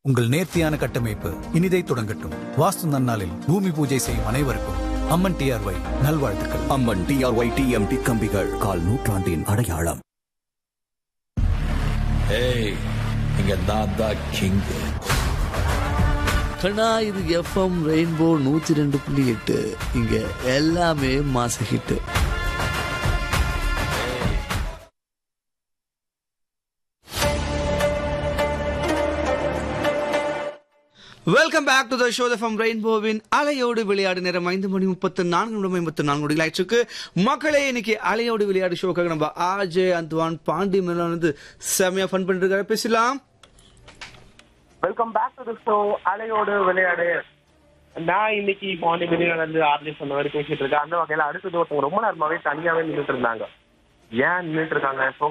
உங்கள் நேர்த்தியான கட்டமைப்பு இனிதை தொடங்கட்டும் வாஸ்து நன்னாளில் பூமி பூஜை செய்யும் அனைவருக்கும் அம்மன் டிஆர்ஒய் நல்வாழ்த்துக்கள் அம்மன் டிஆர்ஒய் டிஎம்டி கம்பிகள் கால் நூற்றாண்டின் அடையாளம் ஏய் இங்க நான் தான் கிங் கண்ணா இது எஃப்எம் ரெயின்போ நூத்தி ரெண்டு புள்ளி எட்டு இங்க எல்லாமே mass hit welcome back to the show from ரெயின்போவின் அலையோடு விளையாடு நேரம் ஐந்து மணி முப்பத்து நான்கு நிமிடம் ஐம்பத்து நான்கு நொடிகள் ஆயிடுச்சு மக்களே இன்னைக்கு அலையோடு விளையாடு ஷோக்காக நம்ம ஆஜே அந்த்வான் பாண்டி மேலாம் வந்து செமையா ஃபன் பண்ணிட்டு இருக்காரு பேசலாம் welcome back to the show அலையோடு விளையாடு நான் இன்னைக்கு மார்னிங் வெளியில இருந்து ஆர்ஜி சொன்ன மாதிரி பேசிட்டு இருக்கேன் அந்த வகையில அடுத்தது ஒருத்தவங்க ரொம்ப நேரமாவே தனியாவே நின்றுட்டு இருந்தாங்க ஏன் நின்றுட்டு இருக்காங்க